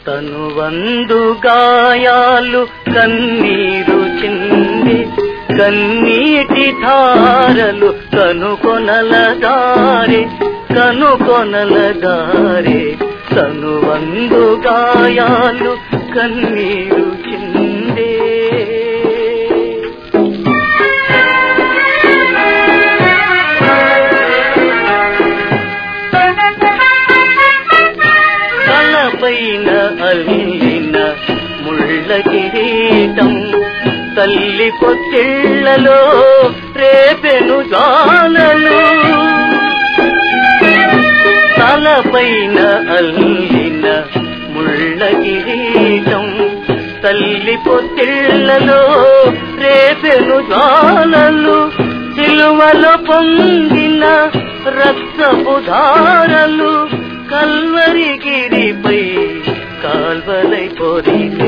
తను వందు గాయాలు కన్నీరు చింది కన్నీటి ధారలు కనుకొనల దారే కనుకొనల దారే తను వందు గాయాలు కన్నీరు చిందే తలపైన అల్లిన ముళ్ళ కిరీటం తల్లి పొత్తిళ్లలో రేపెను జాలలు తలపైన అల్లిన ముళ్ళ కిరీటం తల్లి పొత్తిళ్లలో రేపెను జాలలు సిలువలో పొంగిన రక్తపు ధారలు కల్వరిగిరిపై కాల్వలై పొరిలే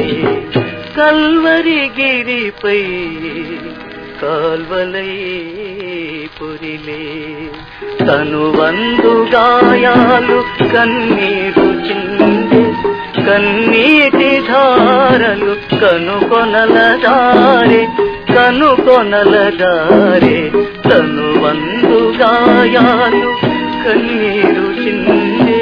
కల్వరిగిరిపై కాల్వలై పొరిలే తను వందు గాయాలు కన్నీరు చిందే కన్నీటి ధారలు కనుకొనల దారే కనుకొనల దారే తను వందు గాయాలు కన్నీరు చిందే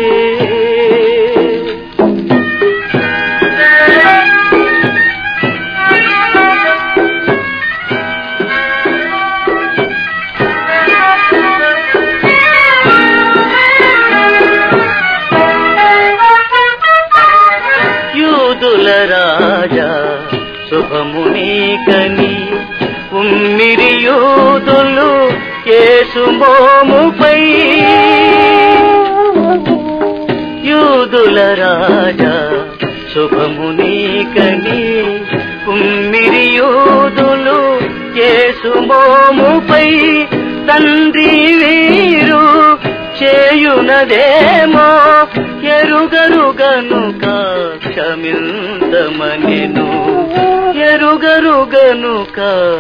యూదుల రాజా శుభమునీకని ఉమ్మిరి యూదులు యేసు మోముపై యూదుల రాజా శుభమునీకని ఉమ్మిరి యూదులు యేసు మోముపై తండ్రి వీరు చేయునదేమో ఎరుగరుగనుక క్షమింతమనెను ఎరుగరుగనుక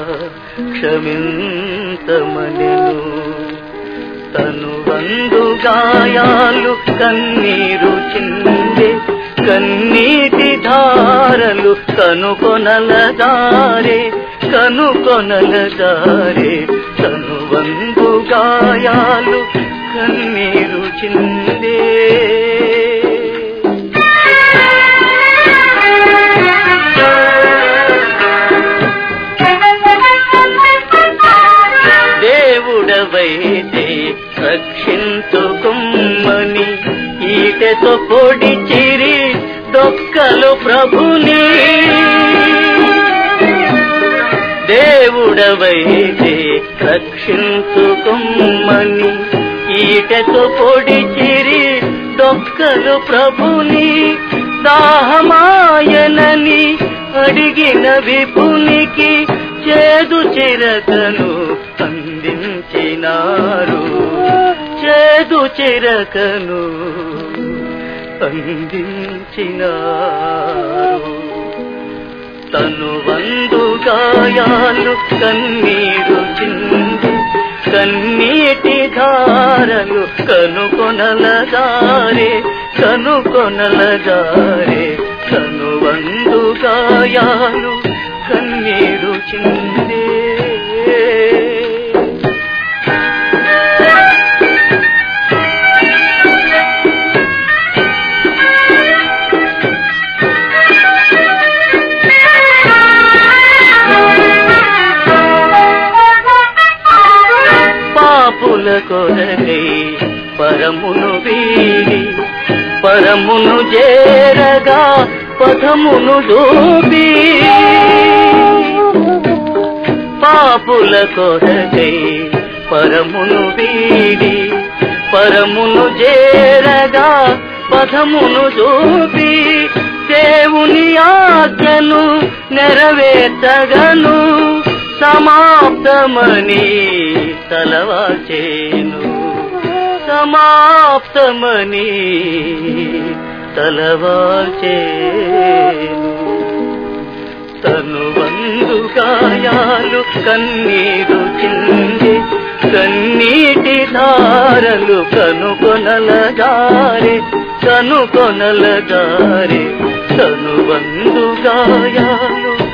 క్షమింతమనెను తను వందు గాయాలు కన్నీరు చిందే కన్నీటి ధారలు కనుకొనల దారే కనుకొనల దారే తను వందు గాయాలు కన్నీరు చిందే దేవుడవైతే రక్షించుకుమ్మని ఈటెతో పొడిచిరి దొక్కలు ప్రభుని దేవుడవైతే రక్షించుకుమ్మని ఈటెతో పొడిచిరి దొక్కలు ప్రభుని దాహమాయనని అడిగిన విపునికి చేదు చిరకను అందించినారు చేదు చిరకను అందించినారు తను వందు గాయాలు కన్నీరు చింది కన్నీటి ధారలు కనుకొనల దారే కనుకొనల దారే తను వందు గాయాలు కన్నీరు చిందే పాపుల కొరకై పరమును వీడి పరమును చేరగా పథమును దూపి పాపుల కొరకై పరమును వీడి పరమును చేరగా పథమును చూపి దేవుని ఆజ్ఞను నెరవేర్చగను సమాప్తమని తలవాచేను సమాప్తమని తలవాచేను తను వందు గాయాలు కన్నీరు చింది కన్నీటి ధారలు కనుకొనల దారే కనుకొనల దారే తనువందు గాయాలు